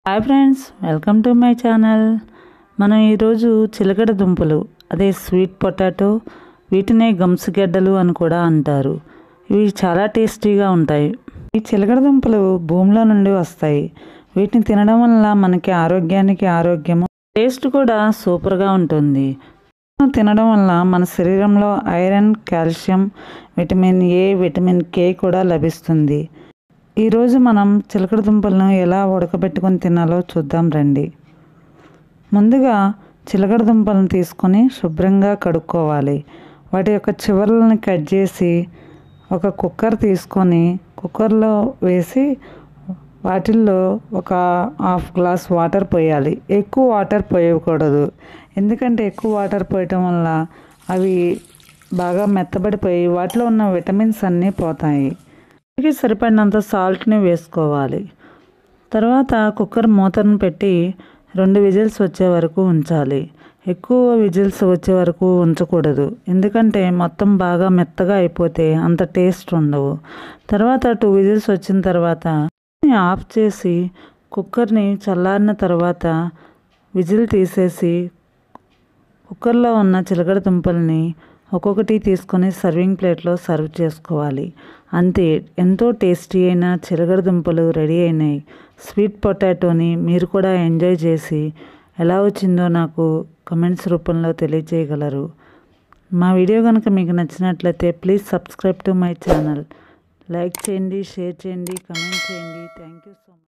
hi friends welcome to my channel మనం ఈరోజు చిలకడ దుంపలు అదే స్వీట్ పొటాటో వీటినే గమ్స్గడ్డలు అని కూడా అంటారు ఇవి చాలా టేస్టీగా ఉంటాయి ఈ చిలకడ దుంపలు భూమిలో నుండి వస్తాయి వీటిని తినడం వల్ల మనకి ఆరోగ్యానికి ఆరోగ్యము టేస్ట్ కూడా సూపర్గా ఉంటుంది తినడం వల్ల మన శరీరంలో iron calcium vitamin A vitamin K కూడా లభిస్తుంది ఈరోజు మనం చిలకడ దుంపలను ఎలా ఉడకబెట్టుకొని తినాలో చూద్దాం రండి ముందుగా చిలకడ దుంపలను తీసుకొని శుభ్రంగా కడుక్కోవాలి వాటి యొక్క చివర్లను కట్ చేసి ఒక కుక్కర్ తీసుకొని కుక్కర్లో వేసి వాటిల్లో ఒక హాఫ్ గ్లాస్ వాటర్ పోయాలి ఎక్కువ వాటర్ పోయకూడదు ఎందుకంటే ఎక్కువ వాటర్ పోయటం వల్ల అవి బాగా మెత్తబడిపోయి వాటిలో ఉన్న విటమిన్స్ అన్నీ పోతాయి రుచికి సరిపడినంత సాల్ట్ని వేసుకోవాలి తర్వాత కుక్కర్ మూతను పెట్టి రెండు విజిల్స్ వచ్చే వరకు ఉంచాలి ఎక్కువ విజిల్స్ వచ్చే వరకు ఉంచకూడదు ఎందుకంటే మొత్తం బాగా మెత్తగా అయిపోతే అంత టేస్ట్ ఉండవు తర్వాత టూ విజిల్స్ వచ్చిన తర్వాత ఆఫ్ చేసి కుక్కర్ని చల్లారిన తర్వాత విజిల్ తీసేసి కుక్కర్లో ఉన్న చిలకడ దుంపల్ని ఒక్కొక్కటి తీసుకొని సర్వింగ్ ప్లేట్లో సర్వ్ చేసుకోవాలి అంతే ఎంతో టేస్టీ అయిన చిలకడ దుంపలు రెడీ అయినాయి స్వీట్ పొటాటోని మీరు కూడా ఎంజాయ్ చేసి ఎలా వచ్చిందో నాకు కమెంట్స్ రూపంలో తెలియజేయగలరు మా వీడియో కనుక మీకు నచ్చినట్లయితే please subscribe to my channel like చేయండి షేర్ చేయండి కమెంట్ చేయండి థ్యాంక్ యూ సో మచ్